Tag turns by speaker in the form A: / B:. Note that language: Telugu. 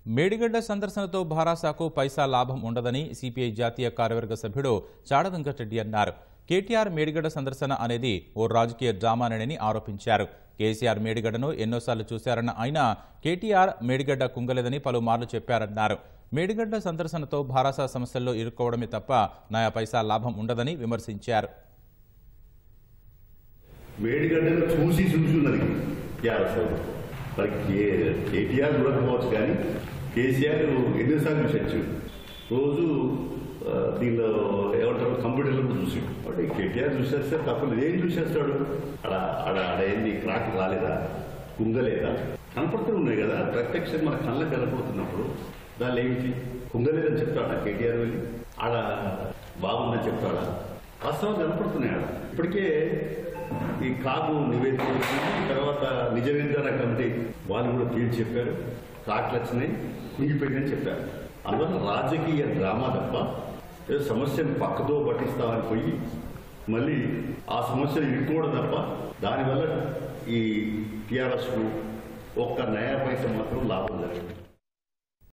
A: మేడిగడ్డ సందర్శనతో భారాసాకు పైసా లాభం ఉండదని సిపిఐ జాతీయ కార్యవర్గ సభ్యుడు చాడ వెంకటరెడ్డి అన్నారు కేటీఆర్ మేడిగడ్డ సందర్శన అనేది ఓ రాజకీయ డ్రామానని ఆరోపించారు కేసీఆర్ మేడిగడ్డను ఎన్నోసార్లు చూశారన్న ఆయన కేటీఆర్ మేడిగడ్డ కుంగలేదని పలుమార్లు చెప్పారన్నారు మేడిగడ్డ సందర్శనతో భారాసా సమస్యల్లో ఇరుక్కోవడమే తప్ప నయా పైసా లాభం ఉండదని విమర్శించారు
B: వేడిగడ్డను చూసి చూసున్నది టీఆర్ఎస్ మరి కే- కేటీఆర్ చూడకపోవచ్చు కానీ కేసీఆర్ ఎన్నోసార్లు చూసొచ్చు రోజు ఆ, దీనిలో ఏమంటారు కంప్యూటర్లో కూడా చూసి అంటే కేటీఆర్ చూసేస్తే తప్పలేదు ఏం చూసేస్తాడు అక్కడ ఆడ ఆడ ఏంది క్రాక్ రాలేదా కుంగలేదా కనపడుతూ ఉన్నాయి కదా ప్రత్యక్షం మన కళ్ళకు కనపడుతున్నప్పుడు దానిలో ఏమిటి కుంగలేదని చెప్తాడా కేటీఆర్ వెళ్ళి ఆడ బాగుందని చెప్తాడా వాస్తవం కనపడుతున్నాయి ఆడ ఇప్పటికే ఈ కాకు నివేదిక వచ్చింది తర్వాత నిజ నిర్ధారణ కమిటీ వాళ్ళు కూడా తీర్చి చెప్పారు కాకులు వచ్చినాయి కుంగిపోయిందని చెప్పారు అందువల్ల రాజకీయ డ్రామా తప్ప ఏదో సమస్యను పక్కతో పట్టిస్తామని పోయి మళ్ళీ ఆ సమస్యను ఇరుకోవడం తప్ప దానివల్ల ఈ టీఆర్ఎస్కు ఒక్క నయా పైసా మాత్రం లాభం జరగదు